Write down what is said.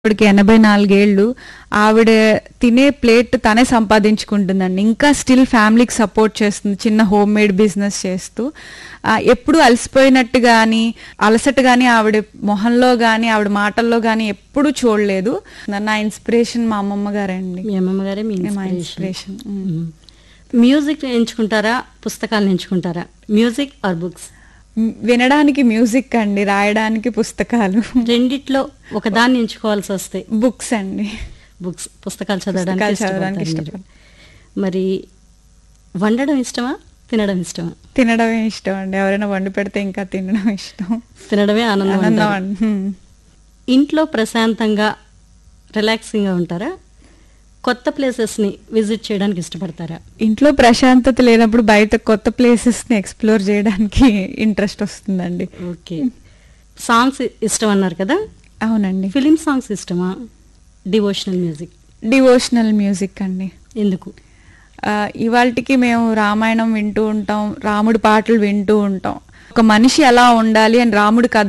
ఆవిడకి ఎనభై నాలుగేళ్ళు ఆవిడ తినే ప్లేట్ తనే సంపాదించుకుంటుందండి ఇంకా స్టిల్ ఫ్యామిలీకి సపోర్ట్ చేస్తుంది చిన్న హోమ్ మేడ్ బిజినెస్ చేస్తూ ఆ, ఎప్పుడు అలసిపోయినట్టు కానీ అలసట కానీ ఆవిడ మొహంలో కానీ ఆవిడ మాటల్లో కానీ ఎప్పుడూ చూడలేదు నా ఇన్స్పిరేషన్ మా అమ్మమ్మ గారండి మీ అమ్మమ్మ గారే మీ మా ఇన్స్పిరేషన్ ఇన్స్పిరేషన్ మ్యూజిక్ ఎంచుకుంటారా పుస్తకాలు ఎంచుకుంటారా మ్యూజిక్ ఆర్ బుక్స్ వినడానికి మ్యూజిక్ అండి రాయడానికి పుస్తకాలు రెండిట్లో ఒక దాన్ని ఎంచుకోవాల్సి వస్తే బుక్స్ అండి బుక్స్ పుస్తకాలు చదవడానికి పుస్తకాలు చదవడానికి ఇష్టపడతారు మీరు. మరి వండడం ఇష్టమా తినడం ఇష్టమా తినడమే ఇష్టం అండి ఎవరైనా వండి పెడితే ఇంకా తినడం ఇష్టం తినడమే ఆనందం ఆనందం అంటారు. అండి హ్మ్. ఇంట్లో ప్రశాంతంగా రిలాక్సింగ్గా ఉంటారా కొత్త ప్లేసెస్ని విజిట్ చేయడానికి ఇష్టపడతారా ఇంట్లో ప్రశాంతత లేనప్పుడు బయట కొత్త ప్లేసెస్ ని ఎక్స్ప్లోర్ చేయడానికి ఇంట్రెస్ట్ వస్తుందండి ఓకే సాంగ్స్ ఇష్టం అన్నారు కదా అవునండి ఫిలిం సాంగ్స్ ఇష్టమా డివోషనల్ మ్యూజిక్ డివోషనల్ మ్యూజిక్ అండి ఎందుకు ఇవాళకి మేము రామాయణం వింటూ ఉంటాం రాముడి పాటలు వింటూ ఉంటాం ఒక మనిషి ఎలా ఉండాలి అని రాముడి కథ